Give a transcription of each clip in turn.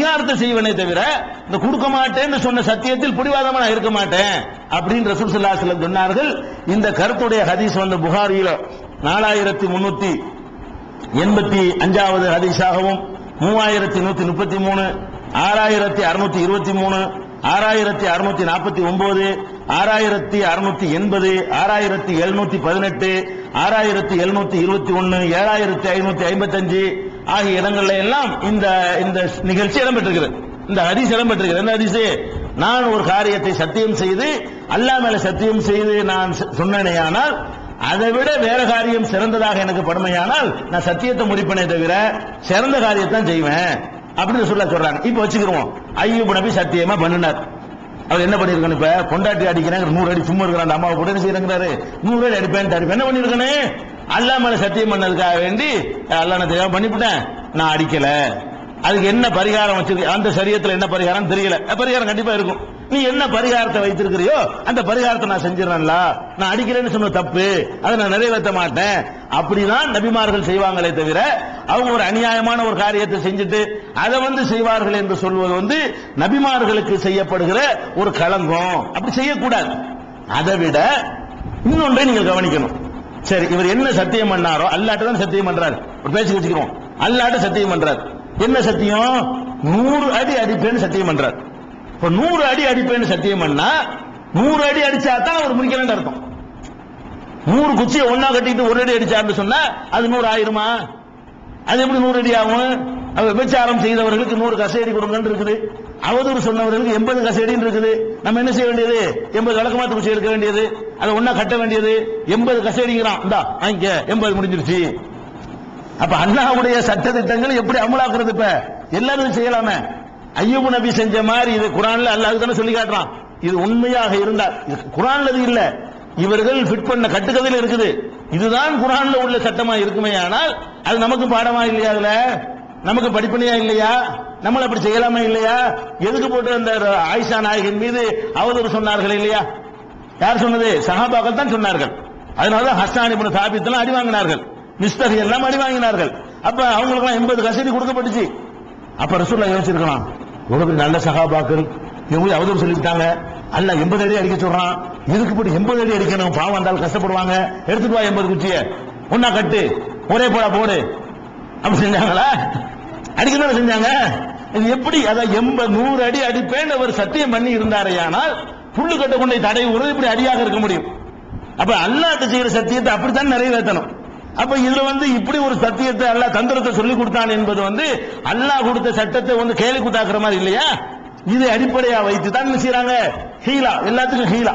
பரிகாரத்தை செய்வனே தவிர இந்த கொடுக்க மாட்டேன்னு சொன்ன சத்தியத்தில் பிடிவாதமா நான் இருக்க மாட்டேன் அப்படின்னு ரசூல் ஸல்லல்லாஹு அலைஹி வஸல்லம் சொன்னார்கள் இந்த கருத்துடைய ஹதீஸ் வந்து புகாரியில நாலாயிரத்தி முன்னூத்தி எண்பத்தி அஞ்சாவது ஹதீஸாகவும் மூவாயிரத்தி நூத்தி முப்பத்தி மூணு ஆறாயிரத்தி அறுநூத்தி இருபத்தி மூணு ஆறாயிரத்தி அறுநூத்தி நாற்பத்தி ஒன்பது ஆறாயிரத்தி அறுநூத்தி எண்பது ஆறாயிரத்தி எழுநூத்தி பதினெட்டு ஆறாயிரத்தி எழுநூத்தி இருபத்தி ஒன்னு ஏழாயிரத்தி ஐநூத்தி ஐம்பத்தஞ்சு ஆகிய இடங்கள்ல எல்லாம் இந்த இந்த நிகழ்ச்சி இடம்பெற்றிருக்கிறது இந்த ஹதீஸ் இடம்பெற்றிருக்கிறது என்ன ஹதீஸ் நான் ஒரு காரியத்தை சத்தியம் செய்து அல்லாஹ் மேல சத்தியம் செய்து நான் சொ- சொன்னேனேயானால் அதை விட வேற காரியம் சிறந்ததாக எனக்கு படுமையானால் நான் சத்தியத்தை முடிப்பனே தவிர சிறந்த காரியத்தான் செய்வேன் அப்படின்னு சொல்ல சொல்றாங்க இப்ப வச்சுக்கிறோம் ஐயூப் நபி சத்தியமா பண்ணினார் அவர் என்ன பண்ணிருக்கணும் இப்ப பொண்டாட்டி அடிக்கிறாங்க நூறு அடி சும்மா இருக்கிறான் அந்த அம்மாவை கூட என்ன செய்யறாங்கிறாரு நூறு அடி அடிப்பேன் இப்ப என்ன பண்ணிருக்கனே அல்லா மேல சத்தியம் பண்ணதுக்காக வேண்டி அல்லா நான் தெரியாம பண்ணிவிட்டேன் நான் அடிக்கல அதுக்கு என்ன பரிகாரம் வச்சிருக்க அந்த சரியத்துல என்ன பரிகாரம் தெரியல அஹ் பரிகாரம் கண்டிப்பா இருக்கும் நீ என்ன பரிகாரத்தை வைத்திருக்கிறியோ அந்த பரிகாரத்தை நான் செஞ்சிடறேன்ல நான் அடிக்கிறேன்னு சொன்ன தப்பு அதை நான் நிறைவேற்ற மாட்டேன் அப்படிதான் நபிமார்கள் செய்வாங்களே தவிர அவங்க ஒரு அநியாயமான ஒரு காரியத்தை செஞ்சுட்டு அதை வந்து செய்வார்கள் என்று சொல்வது வந்து நபிமார்களுக்கு செய்யப்படுகிற ஒரு களங்கம் அப்படி செய்யக்கூடாது அதை விட இன்னொன்றை நீங்கள் கவனிக்கணும் சரி இவர் என்ன சத்தியம் பண்ணாரோ அல்லாட்ட தான் சத்தியம் பண்றாரு ஒரு பேசி வச்சுக்கிறோம் அல்லாட்ட சத்தியம் பண்றாரு என்ன சத்தியம் நூறு அடி அடிப்பேன்னு சத்தியம் பண்றாரு இப்ப நூறு அடி அடிப்பேன்னு சத்தியம் பண்ணா நூறு அடி அடிச்சா தான் அவர் முடிக்கலன்னு அர்த்தம் நூறு குச்சியை ஒண்ணா கட்டிட்டு ஒரு அடி அடிச்சாருன்னு சொன்னா அது நூறு ஆயிருமா அது எப்படி நூறு அடி ஆகும் அவர் விபச்சாரம் செய்தவர்களுக்கு நூறு கசையடி கொடுங்கன்னு இருக்குது அவதூறு சொன்னவர்களுக்கு எண்பது கசையடின்னு இருக்குது நம்ம என்ன செய்ய வேண்டியது எண்பது விளக்கமாத்து குச்சி எடுக்க வேண்டியது அதை ஒண்ணா கட்ட வேண்டியது எண்பது கசையடிக்கிறான் இந்தா வாங்கிக்க எண்பது முடிஞ்சிருச்சு அப்ப அல்லாஹ்வுடைய சட்ட திட்டங்கள் எப்படி அமலாக்குறது இப்ப எல்லாரும் செய்யலாமே ஐயூப் நபி செஞ்ச மாதிரி இது குரான்ல அல்லாஹ் தானே சொல்லி காட்டுறான் இது உண்மையாக இருந்தால் இது குரான்ல இது இல்ல இவர்கள் ஃபிட் பண்ண கட்டுக்கதையில இருக்குது இதுதான் குரான்ல உள்ள சட்டமா இருக்குமே ஆனால் அது நமக்கு பாடமா இல்லையா அதுல நமக்கு படிப்பனையா இல்லையா நம்மள அப்படி செய்யலாமா இல்லையா எதுக்கு போட்டு அந்த ஆயிஷா நாயகன் மீது அவதூறு சொன்னார்கள் இல்லையா யார் சொன்னது சஹாபாக்கள் தான் சொன்னார்கள் அதனால ஹஸ்ஸான் இப்னு சாபித் எல்லாம் அடி வாங்கினார்கள் மிஸ்டர் எல்லாம் அடி வாங்கினார்கள் அப்ப அவங்களுக்கு எண்பது கசடி கொடுக்கப்பட்டுச்சு அப்ப ரசூல்லா யோசிச்சிருக்கலாம் இவ்வளவு பெரிய நல்ல சகாபாக்கள் இவங்க அவதூறு சொல்லிவிட்டாங்க அல்ல எண்பது அடி அடிக்க சொல்றான் இதுக்கு போட்டு எண்பது அடி அடிக்கணும் பாவம் வந்தால் கஷ்டப்படுவாங்க எடுத்துட்டு வா எண்பது குச்சிய ஒன்னா கட்டு ஒரே போடா போடு அப்படி செஞ்சாங்களா அடிக்க தானே செஞ்சாங்க இது எப்படி அதான் எண்பது நூறு அடி அடிப்பேன் அவர் சத்தியம் பண்ணி இருந்தாரையானால் புல்லு கட்ட கொண்டை தடை விடுறது இப்படி அடியாக இருக்க முடியும் அப்ப அல்லாஹ் செய்யற சத்தியத்தை அப்படித்தான் நிறைவேற்றணும் அப்ப இதுல வந்து இப்படி ஒரு சத்தியத்தை அல்லாஹ் தந்திரத்தை சொல்லி கொடுத்தான் என்பது வந்து அல்லாஹ் கொடுத்த சட்டத்தை வந்து கேலி குத்தாக்குற மாதிரி இல்லையா இது அடிப்படையா வைத்து தான் என்ன செய்யறாங்க ஹீலா எல்லாத்துக்கும் ஹீலா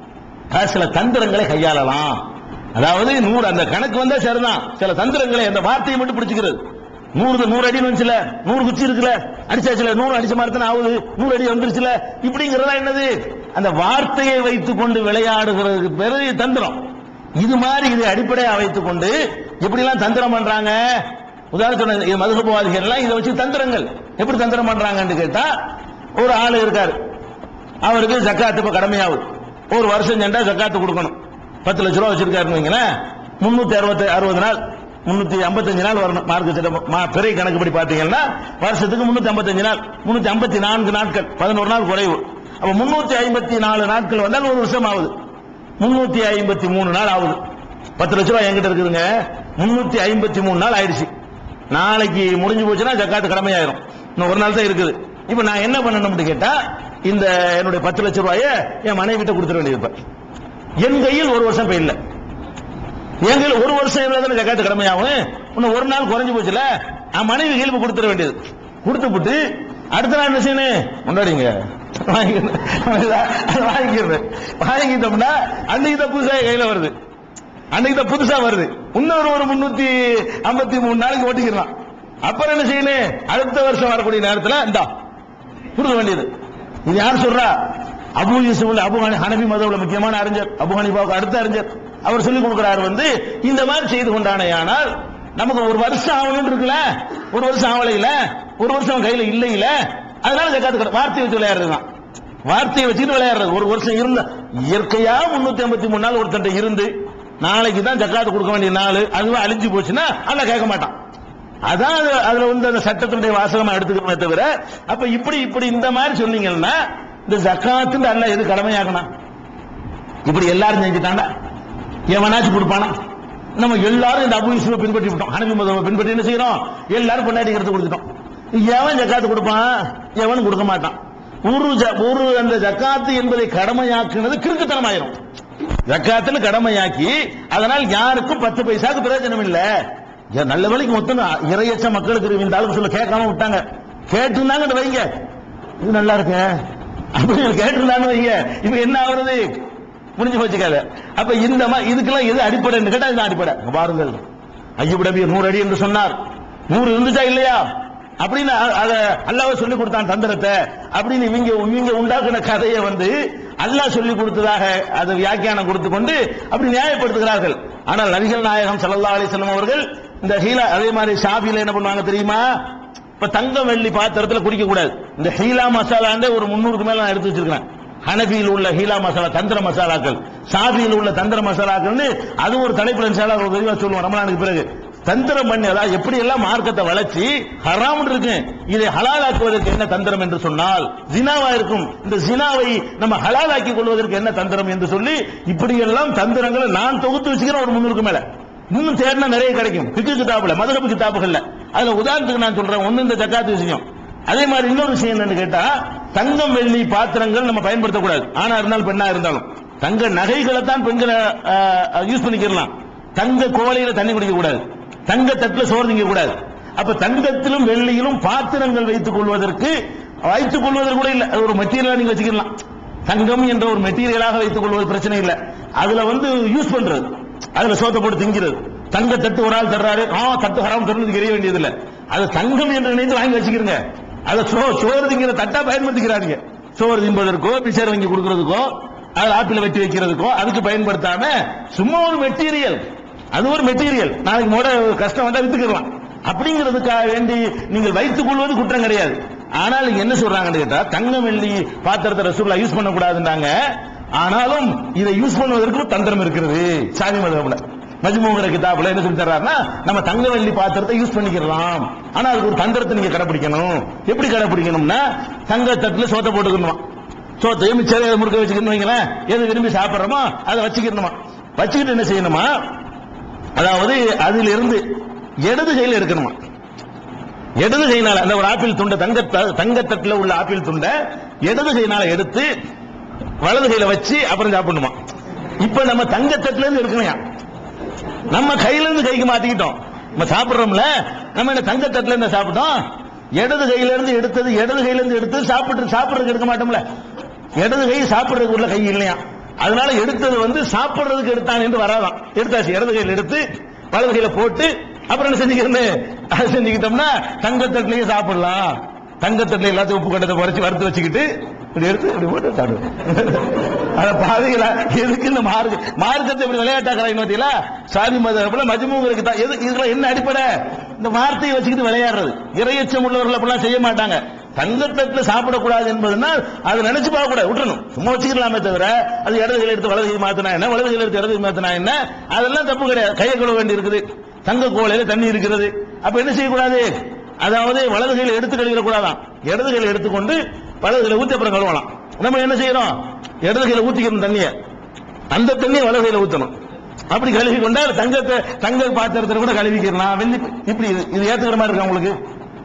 அஹ் சில தந்திரங்களை கையாளலாம் அதாவது நூறு அந்த கணக்கு வந்தா சரிதான் சில தந்திரங்களை அந்த வார்த்தையை மட்டும் பிடிச்சுக்கிறது நூறு நூறு அடி வந்துச்சுல நூறு குச்சி இருக்குல்ல அடிச்சாச்சுல நூறு அடிச்ச மாதிரி தானே ஆகுது நூறு அடி வந்துருச்சுல இப்படிங்கிறதா என்னது அந்த வார்த்தையை வைத்துக் கொண்டு விளையாடுகிறதுக்கு பெரிய தந்திரம் இது மாதிரி இதை அடிப்படையா வைத்துக் கொண்டு எப்படிலாம் தந்திரம் பண்றாங்க உதாரணத்துக்கு இது மதுகபவாதிகள் எல்லாம் இதை வச்சு தந்திரங்கள் எப்படி தந்திரம் பண்றாங்கன்னு கேட்டா ஒரு ஆள் இருக்காரு அவருக்கு ஜக்காத்து இப்ப கடமையாகுது ஒரு வருஷம் சென்றா ஜக்காத்து கொடுக்கணும் பத்து லட்ச ரூபா வச்சிருக்காருன்னு வைங்களேன் முன்னூத்தி அறுபத்தி அறுபது நாள் முன்னூத்தி ஐம்பத்தஞ்சு நாள் வரணும் மார்க் சட்டம் மா- பெரிய கணக்குப்படி பாத்தீங்கன்னா வருஷத்துக்கு முன்னூத்தி ஐம்பத்தஞ்சு நாள் முன்னூத்தி ஐம்பத்தி நான்கு நாட்கள் பதினோரு நாள் குறைவு அப்ப முன்னூத்தி ஐம்பத்தி நாலு நாட்கள் வந்தால் ஒரு வருஷம் ஆகுது முன்னூத்தி ஐம்பத்தி மூணு நாள் ஆகுது பத்து லட்ச ரூபாய் என்கிட்ட இருக்குதுங்க முன்னூத்தி ஐம்பத்தி மூணு நாள் ஆயிடுச்சு நாளைக்கு முடிஞ்சு போச்சுன்னா ஜக்காத்து கடமையாயிரும் இன்னும் ஒரு நாள் தான் இருக்குது இப்ப நான் என்ன பண்ணணும்னு கேட்டா இந்த என்னுடைய பத்து லட்ச ரூபாய என் மனைவி கிட்ட கொடுத்துட வேண்டியது இப்ப. என் கையில் ஒரு வருஷம் இப்ப இல்ல என் கையில் ஒரு வருஷம் இருந்தா தானே ஜக்காத்து கடமையாகும் இன்னும் ஒரு நாள் குறைஞ்சு போச்சுல நான் மனைவி கையில் இப்ப கொடுத்துட வேண்டியது கொடுத்து விட்டு அடுத்த நாள் என்ன செய்யணும் கொண்டாடிங்க வாங்கிக்கிறது வாங்கிட்டோம்னா அன்னைக்கு தான் புதுசா கையில வருது அன்னைக்கு தான் புதுசா வருது இன்னொரு ஒரு முன்னூத்தி ஐம்பத்தி மூணு நாளைக்கு ஓட்டிக்கிறான் அப்புறம் என்ன செய்யணும் அடுத்த வருஷம் வரக்கூடிய நேரத்துல இந்தா கொடுக்க வேண்டியது இது யார் சொல்றா அபு யூசுப் அபு ஹனி- ஹனபி மதவுல முக்கியமான அறிஞர் அபு ஹனிபாவுக்கு அடுத்த அறிஞர் அவர் சொல்லிக் கொடுக்கிறார் வந்து இந்த மாதிரி செய்து கொண்டானேயானால் நமக்கு ஒரு வருஷம் ஆகணும்னு இருக்குல்ல ஒரு வருஷம் ஆகலையில ஒரு வருஷம் கையில இல்லையில அதனால ஜக்காத்து கட்ட- வார்த்தையை வச்சு விளையாடுறது தான் வார்த்தையை வச்சுட்டு விளையாடுறது ஒரு வருஷம் இருந்த இயற்கையா முன்னூத்தி ஐம்பத்தி மூணு நாள் ஒருத்தன் இருந்து நாளைக்கு தான் ஜக்காத்து கொடுக்க வேண்டிய நாள் அதுவும் அழிஞ்சு போச்சுன்னா அல்ல கேட்க மாட்டான் அதான் அது- அதுல வந்து அந்த சட்டத்தினுடைய வாசகமா எடுத்துக்கிறோமே தவிர அப்ப இப்படி இப்படி இந்த மாதிரி சொன்னீங்கன்னா இந்த ஜக்காத்துன்னு அல்ல எது கடமையாக்கணும் இப்படி எல்லாரும் செஞ்சுட்டாண்டா எவனாச்சும் கொடுப்பானா நம்ம எல்லாரும் இந்த அபு யூசுஃபை பின்பற்றி விட்டோம் ஹனபி மதவை பின்பற்றி என்ன செய்யறோம் எல்லாரும் பொண்டாட்டி எடுத்து கொடுத்துட்டோம் எவன் ஜக்காத்து கொடுப்பான் எவனும் கொடுக்க மாட்டான் ஒரு ஜ- ஒரு அந்த ஜக்காத்து என்பதை கடமையாக்குனது கிறுக்குத்தனமாயிரும் ஜக்காத்துன்னு கடமையாக்கி அதனால் யாருக்கும் பத்து பைசாக்கு பிரயோஜனம் இல்ல ஏன் நல்ல வேலைக்கு மொத்தம் இறையச்ச மக்களுக்கு இந்த ஆளுக்கு சொல்ல கேட்காம விட்டாங்க கேட்டுருந்தாங்க வைங்க இது நல்லா இருக்கு அப்படின்னு கேட்டிருந்தான்னு வைங்க இப்ப என்ன ஆகுறது முடிஞ்சு போச்சு கதை அப்ப இந்த மாதிரி இதுக்கெல்லாம் எது அடிப்படைன்னு கேட்டா இது அடிப்படை இங்க பாருங்கள் ஐயப் நபி நூறு அடி என்று சொன்னார் நூறு இருந்துச்சா இல்லையா அப்படின்னு அ- அத அல்லாஹ் சொல்லி கொடுத்தான் தந்திரத்தை அப்படின்னு இவங்க இவங்க உண்டாக்குன கதையை வந்து அல்லாஹ் சொல்லி கொடுத்ததாக அதை வியாக்கியானம் கொடுத்து கொண்டு அப்படி நியாயப்படுத்துகிறார்கள் ஆனால் நபிகள் நாயகம் ஸல்லல்லாஹு அலைஹி வஸல்லம் அவர்கள் இந்த ஹீலா அதே மாதிரி ஷாபில என்ன பண்ணுவாங்க தெரியுமா இப்ப தங்கம் வெள்ளி பாத்திரத்துல குடிக்க கூடாது இந்த ஹீலா மசாலாண்டே ஒரு முன்னூறுக்கு மேல நான் எடுத்து வச்சிருக்கேன் ஹனபியில் உள்ள ஹீலா மசாலா தந்திர மசாலாக்கள் சாபியில் உள்ள தந்திர மசாலாக்கள்னு அது ஒரு தலைப்புல இன்ஷால்லா ஒரு விரிவா சொல்லுவோம் ரமலானுக்கு பிறகு தந்திரம் பண்ணி அதாவது எப்படி எல்லாம் மார்க்கத்தை வளர்ச்சி ஹராம் இருக்கு இதை ஹலாலாக்குவதற்கு என்ன தந்திரம் என்று சொன்னால் ஜினாவா இருக்கும் இந்த ஜினாவை நம்ம ஹலாலாக்கி கொள்வதற்கு என்ன தந்திரம் என்று சொல்லி இப்படி எல்லாம் தந்திரங்களை நான் தொகுத்து வச்சுக்கிறேன் ஒரு முன்னூறுக்கு மேல இன்னும் தேடினா நிறைய கிடைக்கும் பிக்கு கிதாபுல மதுரபு கிதாபுகள்ல அதுல உதாரணத்துக்கு நான் சொல்றேன் ஒண்ணு இந்த ஜக்காத்து விஷயம் அதே மாதிரி இன்னொரு விஷயம் என்னன்னு கேட்டா தங்கம் வெள்ளி பாத்திரங்கள் நம்ம பயன்படுத்தக்கூடாது ஆனா இருந்தாலும் பெண்ணா இருந்தாலும் தங்க நகைகளை தான் பெண்களை யூஸ் பண்ணிக்கலாம் தங்க கோலையில தண்ணி குடிக்க கூடாது தங்க தட்டுல சோறு திங்க கூடாது அப்ப தங்கத்திலும் வெள்ளியிலும் பாத்திரங்கள் வைத்துக் கொள்வதற்கு வைத்துக் கொள்வதற்கு கூட இல்ல அது ஒரு மெட்டீரியலா நீங்க வச்சுக்கலாம் தங்கம் என்ற ஒரு மெட்டீரியலாக வைத்துக் கொள்வது பிரச்சனை இல்ல அதுல வந்து யூஸ் பண்றது அதுல சோத்தை போட்டு திங்கிறது தங்க தட்டு ஒரு ஆள் தர்றாரு ஆ தட்டு ஹராம் தருவது தெரிய வேண்டியது இல்ல அது தங்கம் என்று நினைத்து வாங்கி வச்சுக்கிறீங்க அதை சோ சோறு திங்கிற தட்டா பயன்படுத்திக்கிறாங்க சோறு தின்பதற்கோ பிசர் வாங்கி கொடுக்கறதுக்கோ அது ஆப்பிள் வெட்டி வைக்கிறதுக்கோ அதுக்கு பயன்படுத்தாம சும்மா ஒரு மெட்டீரியல் அது ஒரு மெட்டீரியல் நாளைக்கு மோட கஷ்டம் வந்தா வித்துக்கலாம் அப்படிங்கிறதுக்காக வேண்டி நீங்கள் வைத்துக் கொள்வது குற்றம் கிடையாது ஆனால் இங்க என்ன சொல்றாங்கன்னு கேட்டா தங்கம் வெள்ளி பாத்திரத்தை ரசூல்லா யூஸ் பண்ணக்கூடாதுன்றாங்க ஆனாலும் இதை யூஸ் பண்ணுவதற்கு ஒரு தந்திரம் இருக்கிறது சாமி மதம்ல மஜ்மூங்கிற கிதாபுல என்ன சொல்லி தர்றாருன்னா நம்ம தங்க வெள்ளி பாத்திரத்தை யூஸ் பண்ணிக்கலாம் ஆனா அதுக்கு ஒரு தந்திரத்தை நீங்க கடைபிடிக்கணும் எப்படி கடைபிடிக்கணும்னா தங்க தட்டுல சோத்தை போட்டுக்கணுமா சோத்தை மிச்சரை முறுக்க வச்சுக்கணும் வைங்களேன் எது விரும்பி சாப்பிடுறோமோ அதை வச்சுக்கணுமா வச்சுக்கிட்டு என்ன செய்யணுமா அதாவது அதிலிருந்து இடது கையில் எடுக்கணுமா இடது கையினால அந்த ஒரு ஆப்பிள் துண்டை தங்க தங்கத்தட்டுல உள்ள ஆப்பிள் துண்டை இடது கையினால எடுத்து வலது கையில வச்சு அப்புறம் சாப்பிடணுமா இப்ப நம்ம தங்கத்தட்டுல இருந்து எடுக்கணும் நம்ம கையில இருந்து கைக்கு மாத்திக்கிட்டோம் நம்ம சாப்பிடுறோம்ல நம்ம என்ன தங்கத்தட்டுல இருந்து சாப்பிட்டோம் இடது கையில இருந்து எடுத்தது இடது கையில இருந்து எடுத்து சாப்பிட்டு சாப்பிடுறதுக்கு எடுக்க மாட்டோம்ல இடது கை சாப்பிடுறதுக்கு உள்ள கை இல்லையா அதனால எடுத்தது வந்து சாப்பிடுறதுக்கு எடுத்தான் என்று வராதான் எடுத்தாச்சு இடது கையில எடுத்து வலது கையில போட்டு அப்புறம் என்ன செஞ்சுக்கிறது அது செஞ்சுக்கிட்டோம்னா தங்கத்தட்டுலயே சாப்பிடலாம் தங்கத்தட்டுல எல்லாத்தையும் உப்பு கட்டத்தை குறைச்சு வறுத்து வச்சுக்கிட்டு இப்படி எடுத்து இப்படி போட்டு சாப்பிடுவோம் அத பாவிகளா எதுக்கு இந்த மார்க்க மார்க்கத்தை இப்படி விளையாட்டாக்குறாங்க பார்த்தீங்களா சாதி மதத்துல மஜ்மூங்களுக்கு தான் எது இதுல என்ன அடிப்படை இந்த வார்த்தையை வச்சுக்கிட்டு விளையாடுறது இறையச்சம் உள்ளவர்கள் அப்படிலாம் செய்ய மாட்டாங்க தங்கத்தட்டுல சாப்பிடக்கூடாது என்பதுனால் அதை நினைச்சு பார்க்க கூடாது விட்டுறணும் சும்மா வச்சுக்கலாமே தவிர அது இடது கையில எடுத்து வலது கை மாத்தினா என்ன வலது கையில எடுத்து இடது கை மாத்தினா என்ன அதெல்லாம் தப்பு கிடையாது கையை கழுவ வேண்டி இருக்குது தங்க கோலையில தண்ணி இருக்கிறது அப்ப என்ன செய்யக்கூடாது அதாவது வலது கையில எடுத்து கழுவிட கூடாதான் இடது கையில எடுத்துக்கொண்டு வலது கையில ஊத்தி அப்புறம் கழுவலாம் நம்ம என்ன செய்யறோம் இடது கையில ஊத்திக்கணும் தண்ணிய அந்த தண்ணியை வலது கையில ஊத்தணும் அப்படி கழுவி கொண்டா தங்கத்தை தங்க பாத்திரத்தை கூட கழுவிக்கிறலாம் வெள்ளி இப்படி இது- இது ஏத்துக்கிற மாதிரி இருக்கா உங்களுக்கு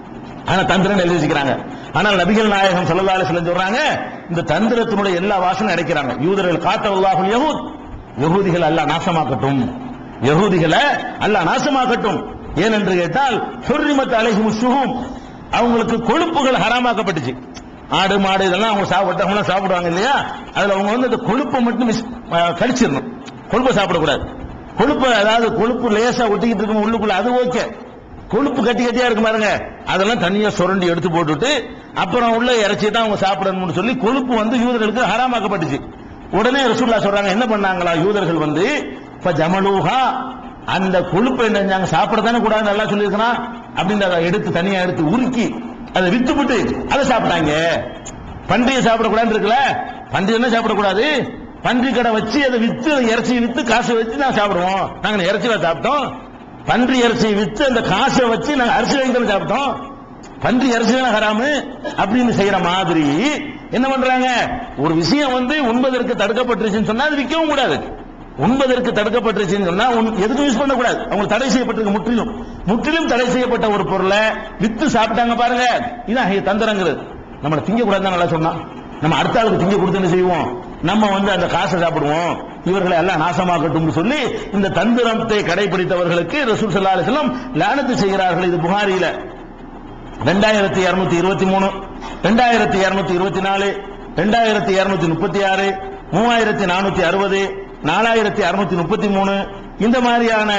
ஆனா தந்திரம் எழுதி வச்சுக்கிறாங்க ஆனால் நபிகள் நாயகம் ஸல்லல்லாஹு அலைஹி வஸல்லம் சொல்றாங்க இந்த தந்திரத்தினுடைய எல்லா வாசனும் அடைக்கிறாங்க யூதர்கள் காத்தவல்லாஹுல் யஹூத் யஹூதிகள் அல்லாஹ் நாசமாக்கட்டும் யஹூதிகளை அல்லாஹ் நாசமாக்கட்டும் ஏனென்று கேட்டால் ஹுர்ரிமத் அலைஹிம் ஷுஹூம் அவங்களுக்கு கொழுப்புகள் ஹராமாக்கப்பட்டுச்சு ஆடு மாடு இதெல்லாம் அவங்க சாப்பிட்டவங்க சாப்பிடுவாங்க இல்லையா அதுல அவங்க வந்து அந்த கொழுப்பை மட்டும் மிஸ் அஹ், கடிச்சிடணும் கொழுப்பை சாப்பிடக்கூடாது கொழுப்பு அதாவது கொழுப்பு லேசா ஒட்டிக்கிட்டு இருக்கும் உள்ளுக்குள்ள அது ஓகே கொழுப்பு கட்டி கட்டியா இருக்கு பாருங்க அதெல்லாம் தனியா சுரண்டி எடுத்து போட்டுட்டு அப்புறம் உள்ள இறைச்சி தான் அவங்க சாப்பிடணும்னு சொல்லி கொழுப்பு வந்து யூதர்களுக்கு ஹராமாக்கப்பட்டுச்சு உடனே ரசூல்லா சொல்றாங்க என்ன பண்ணாங்களா யூதர்கள் வந்து இப்ப ஜமலூஹா அந்த கொழுப்பை என்ன செஞ்சாங்க சாப்பிட தானே கூடாது நல்லா சொல்லியிருக்கிறான் அப்படின்னு அதை எடுத்து தனியா எடுத்து உருக்கி அதை வித்து விட்டு அதை சாப்பிட்டாங்க பன்றியை சாப்பிடக்கூடாதுன்னு இருக்குல்ல பன்றி என்ன சாப்பிடக்கூடாது பன்றி கடை வச்சு அதை வித்து அதை இறைச்சி வித்து காசு வச்சு நான் சாப்பிடுவோம் நாங்க இறைச்சி சாப்பிட்டோம் பன்றி இறைச்சியை வித்து அந்த காசை வச்சு நாங்க அரிசி வாங்கி தானே சாப்பிட்டோம் பன்றி இறைச்சி தானே ஹராமு அப்படின்னு செய்யற மாதிரி என்ன பண்றாங்க ஒரு விஷயம் வந்து உண்பதற்கு தடுக்கப்பட்டுருச்சுன்னு சொன்னா அது விற்கவும் கூடாது உண்பதற்கு தடுக்கப்பட்டுருச்சுன்னு சொன்னா உன்- எதுக்கும் யூஸ் பண்ணக்கூடாது அவங்க தடை செய்யப்பட்டிருக்கு முற்றிலும் முற்றிலும் தடை செய்யப்பட்ட ஒரு பொருளை வித்து சாப்பிட்டாங்க பாருங்க இதான் தந்திரங்கிறது நம்மளை திங்க கூடாதுன்னு நல்லா சொன்னா நம்ம அடுத்த ஆளுக்கு திங்க கொடுத்து என்ன செய்வோம் நம்ம வந்து அந்த காசை சாப்பிடுவோம் இவர்களை எல்லாம் நாசமாக்கட்டும்னு சொல்லி இந்த தந்திரத்தை கடைபிடித்தவர்களுக்கு ரசூல் ஸல்லல்லாஹு அலைஹி வஸல்லம் லானத்து செய்கிறார்கள் இது புகாரியில ரெண்டாயிரத்தி இருநூத்தி இருபத்தி மூணு ரெண்டாயிரத்தி இருநூத்தி இருபத்தி நாலு ரெண்டாயிரத்தி இருநூத்தி முப்பத்தி ஆறு மூவாயிரத்தி நானூத்தி அறுபது நாலாயிரத்தி அறுநூத்தி முப்பத்தி மூணு இந்த மாதிரியான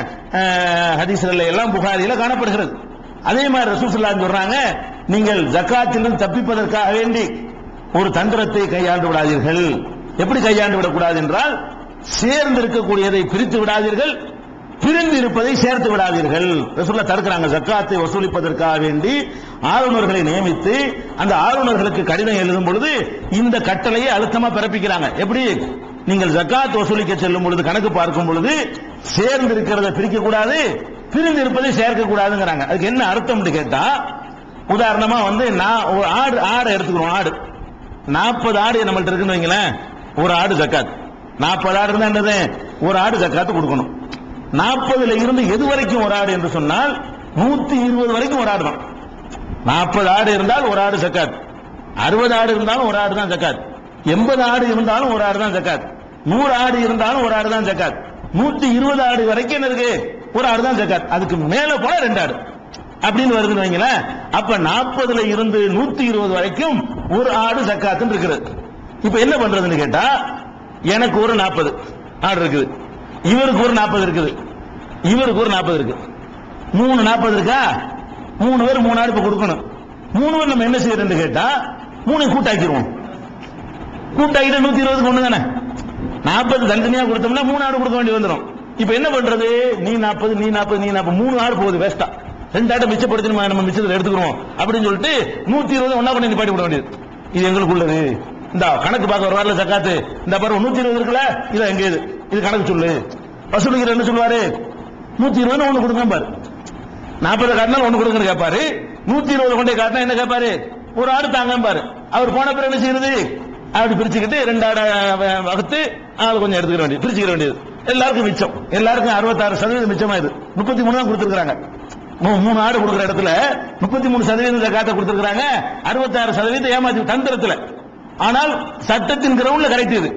அஹ், ஹதீஸ்கள் எல்லாம் புகாரில காணப்படுகிறது அதே மாதிரி ரசூசுல்லா சொல்றாங்க நீங்கள் ஜக்காத்திலிருந்து தப்பிப்பதற்காக வேண்டி ஒரு தந்திரத்தை கையாண்டு விடாதீர்கள் எப்படி கையாண்டு விடக்கூடாது என்றால் சேர்ந்து இருக்கக்கூடியதை பிரித்து விடாதீர்கள் பிரிந்து இருப்பதை சேர்த்து விடாதீர்கள் ரசூல்லா தடுக்கிறாங்க ஜக்காத்தை வசூலிப்பதற்காக வேண்டி ஆளுநர்களை நியமித்து அந்த ஆளுநர்களுக்கு கடிதம் எழுதும் பொழுது இந்த கட்டளையை அழுத்தமா பிறப்பிக்கிறாங்க எப்படி நீங்கள் ஜக்காத் வசூலிக்க செல்லும் பொழுது கணக்கு பார்க்கும் பொழுது சேர்ந்து இருக்கிறத பிரிக்க கூடாது பிரிந்து இருப்பதை சேர்க்க கூடாதுங்கிறாங்க அதுக்கு என்ன அர்த்தம்னு கேட்டா உதாரணமா வந்து நான் ஒரு ஆடு ஆடை எடுத்துக்கிறோம் ஆடு நாற்பது ஆடு நம்மள்ட்ட இருக்குன்னு வைங்களேன் ஒரு ஆடு ஜக்காத் நாற்பது ஆடு இருந்தா என்னது ஒரு ஆடு ஜக்காத்து கொடுக்கணும் நாற்பதுல இருந்து எது வரைக்கும் ஒரு ஆடு என்று சொன்னால் நூத்தி இருபது வரைக்கும் ஒரு ஆடு தான் நாற்பது ஆடு இருந்தால் ஒரு ஆடு ஜக்காத் அறுபது ஆடு இருந்தாலும் ஒரு ஆடு தான் ஜக்காத் எண்பது ஆடு இருந்தாலும் ஒரு ஆடு தான் ஜக்காத் நூறு ஆடு இருந்தாலும் ஒரு ஆடு தான் ஜக்காத் நூத்தி இருபது ஆடு வரைக்கும் என்ன இருக்கு ஒரு ஆடு தான் ஜக்காத் அதுக்கு மேல போனா ரெண்டு ஆடு அப்படின்னு வருதுன்னு வைங்களேன் அப்ப நாற்பதுல இருந்து நூத்தி இருபது வரைக்கும் ஒரு ஆடு ஜக்காத்துன்னு இருக்கிறது இப்ப என்ன பண்றதுன்னு கேட்டா எனக்கு ஒரு நாற்பது ஆடு இருக்குது இவருக்கு ஒரு நாற்பது இருக்குது இவருக்கு ஒரு நாற்பது இருக்கு மூணு நாற்பது இருக்கா மூணு பேர் மூணு ஆடு இப்ப கொடுக்கணும் மூணு பேர் நம்ம என்ன செய்யறோம்னு கேட்டா மூணு கூட்டாக்கிடுவோம் கூட்டாக்கிட்டு நூத்தி இருபதுக்கு ஒண்ணு தானே நாற்பது தண்டனையா கொடுத்தோம்னா மூணு ஆடு கொடுக்க வேண்டி வந்துடும் இப்ப என்ன பண்றது நீ நாற்பது நீ நாற்பது நீ நாற்பது மூணு ஆடு போகுது வேஸ்டா ரெண்டு ஆட்டை மிச்சப்படுத்தி நம்ம நம்ம மிச்சத்தில் எடுத்துக்கிறோம் அப்படின்னு சொல்லிட்டு நூத்தி இருபது ஒன்னா பண்ணி நிப்பாட்டி விட வேண்டியது இது எங்களுக்குள்ளது இந்த கணக்கு பார்க்க ஒரு வாரில் சக்காத்து இந்த பாரு நூத்தி இருபது இருக்குல்ல இது எங்க இது இது கணக்கு சொல்லு வசூலிக்கிற என்ன சொல்லுவாரு நூத்தி இருபது ஒண்ணு கொடுங்க பாரு நாற்பது காட்டினா ஒண்ணு கொடுங்க கேட்பாரு நூத்தி இருபது கொண்டே காட்டினா என்ன கேட்பாரு ஒரு ஆடு தாங்க பாரு அவர் போன பிறகு என்ன செய்யறது அப்படி பிரிச்சுக்கிட்டு ரெண்டு ஆடை வ- வகுத்து ஆள் கொஞ்சம் எடுத்துக்கிற வேண்டியது பிரிச்சுக்கிற வேண்டியது எல்லாருக்கும் மிச்சம் எல்லாருக்கும் அறுபத்தாறு சதவீதம் மிச்சமா இது முப்பத்தி மூணு தான் கொடுத்துருக்காங்க மூணு ஆடு கொடுக்குற இடத்துல முப்பத்தி மூணு சதவீதம் ஜக்காத்தை கொடுத்துருக்காங்க அறுபத்தாறு சதவீதம் ஏமாத்தி தந்திரத்துல ஆனால் சட்டத்தின் கிரவுண்ட்ல கரெக்ட் இது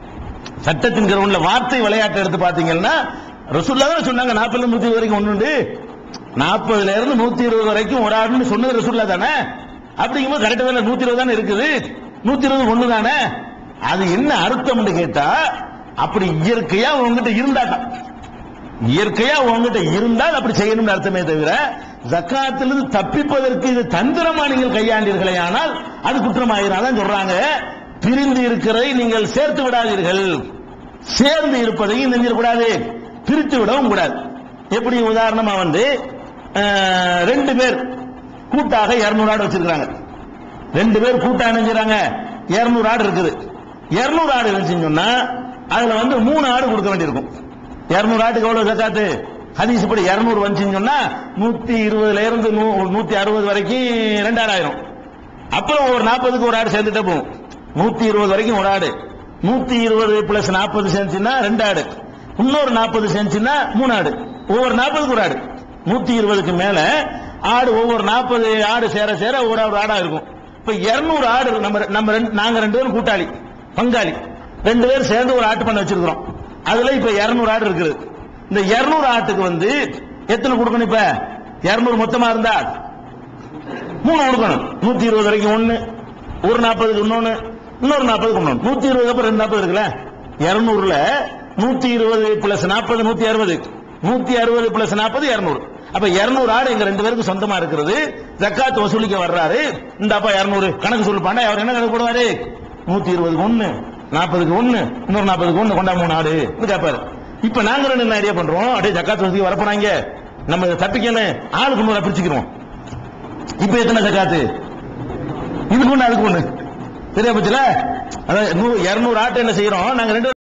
சட்டத்தின் கிரவுண்ட்ல வார்த்தை விளையாட்டு எடுத்து பாத்தீங்கன்னா ரசூல்லா தான் சொன்னாங்க நாற்பதுல நூத்தி இருபது வரைக்கும் ஒண்ணு நாற்பதுல இருந்து நூத்தி இருபது வரைக்கும் ஒரு ஆடுன்னு சொன்னது ரசூல்லா தானே அப்படிங்கும்போது கரெக்டா தானே நூத்தி இருபது தானே இருக்குது நூத்தி இருபது ஒண்ணு தானே அது என்ன அர்த்தம்னு கேட்டா அப்படி இயற்கையா உங்ககிட்ட இருந்தாதான் இயற்கையா உங்ககிட்ட இருந்தால் அப்படி செய்யணும்னு அர்த்தமே தவிர ஜக்காத்திலிருந்து தப்பிப்பதற்கு இது தந்திரமா நீங்கள் கையாண்டீர்களே ஆனால் அது குற்றமாகிறாதான் சொல்றாங்க பிரிந்து இருக்கிறதை நீங்கள் சேர்த்து விடாதீர்கள் சேர்ந்து இருப்பதையும் நெஞ்சிடக்கூடாது பிரித்து விடவும் கூடாது எப்படி உதாரணமா வந்து அஹ், ரெண்டு பேர் கூட்டாக 200 ஆடு வச்சிருக்காங்க ரெண்டு பேர் கூட்டா நினைஞ்சாங்க 200 ஆடு இருக்குது 200 ஆடு இருந்துச்சுன்னு சொன்னா அதுல வந்து மூணு ஆடு கொடுக்க வேண்டியிருக்கும் 200 ஆட்டுக்கு எவ்வளவு ஜக்காத்து ஹதீஸ் படி 200 வந்துச்சுன்னு சொன்னா நூத்தி இருபதுல இருந்து நூ- நூத்தி அறுபது வரைக்கும் ரெண்டாயிரம் ஆயிரும் அப்புறம் ஒரு நாற்பதுக்கு ஒரு ஆடு சேர்ந்துட்டே போகும் நூத்தி இருபது வரைக்கும் ஒரு ஆடு நூத்தி இருபது பிளஸ் நாற்பது சேர்ந்துச்சுன்னா ரெண்டு ஆடு இன்னொரு நாற்பது சேர்ந்துச்சுன்னா மூணு ஆடு ஒவ்வொரு நாற்பதுக்கு ஒரு ஆடு நூத்தி இருபதுக்கு மேல ஆடு ஒவ்வொரு நாற்பது ஆடு சேர சேர ஒரு ஒரு ஆடா இருக்கும் இப்ப 200 ஆடு இருக்கு. நம்ம நம்ம ரெண்டு- நாங்க ரெண்டு பேரும் கூட்டாளி பங்காளி ரெண்டு பேரும் சேர்ந்து ஒரு ஆட்டு பண்ண வச்சிருக்கிறோம் அதுல இப்ப 200 ஆடு இருக்குது இந்த 200 ஆட்டுக்கு வந்து எத்தனை கொடுக்கணும் இப்ப 200 மொத்தமா இருந்தா மூணு கொடுக்கணும் நூத்தி இருபது வரைக்கும் ஒண்ணு ஒரு நாற்பதுக்கு இன்னொன்னு இன்னொரு நாற்பதுக்கு இன்னொன்னு நூத்தி இருபது அப்புறம் ரெண்டு நாற்பது இருக்குல்ல இருநூறுல நூத்தி இருபது பிளஸ் நாற்பது நூத்தி அறுபது நூத்தி அறுபது பிளஸ் நாற்பது இருநூறு அப்ப இருநூறு ஆடு எங்க ரெண்டு பேருக்கு சொந்தமா இருக்கிறது ஜக்காத் வசூலிக்க வர்றாரு இந்த அப்பா இருநூறு கணக்கு சொல்லுப்பாண்டா அவர் என்ன கணக்கு போடுவாரு நூத்தி இருபதுக்கு ஒண்ணு நாற்பதுக்கு ஒண்ணு இன்னொரு நாற்பதுக்கு ஒண்ணு கொண்டா மூணு ஆடு கேட்பாரு இப்ப நாங்க ரெண்டு என்ன ஐடியா பண்றோம் அப்படியே ஜக்காத் வசூலிக்க வரப்போறாங்க நம்ம இதை தப்பிக்கணும் ஆளுக்கு நூறு பிரிச்சுக்கிறோம் இப்ப எத்தனை ஜக்காத்து இதுக்கு ஒண்ணு அதுக்கு ஒண்ணு சரியா போச்சுல அதான் இருநூறு ஆட்டை என்ன செய்யறோம் நாங்க ரெண்டு